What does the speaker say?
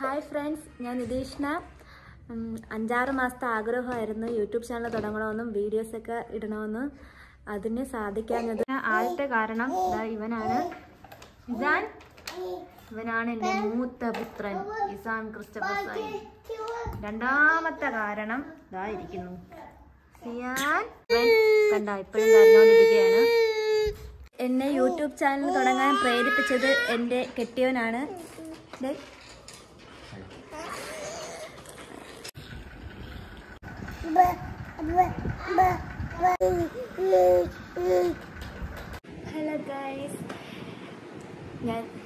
Hi friends ഞാൻ നിതീഷ്ണ ഉം, അഞ്ചാറ് മാസത്തെ ആഗ്രഹമായിരുന്നു യൂട്യൂബ് ചാനൽ തുടങ്ങണമെന്നും വീഡിയോസൊക്കെ ഇടണമെന്നും അതിന് സാധിക്കാഞ്ഞത് ആദ്യത്തെ കാരണം ദാ ഇവനാണ് ഇസാൻ ഇവനാണ് എൻ്റെ മൂത്ത പുത്രൻ ഇസാൻ ക്രിസ്റ്റഫർ സായി രണ്ടാമത്തെ കാരണം ഇതാ ഇരിക്കുന്നു സിയാൻ ഇവൻ കണ്ട ഇപ്പോഴും കരഞ്ഞുകൊണ്ടിരിക്കുകയാണ് എന്നെ യൂട്യൂബ് ചാനൽ തുടങ്ങാൻ പ്രേരിപ്പിച്ചത് എൻ്റെ കെട്ടിയവനാണ് ദേ. ഹലോ ഗൈസ് ഞാൻ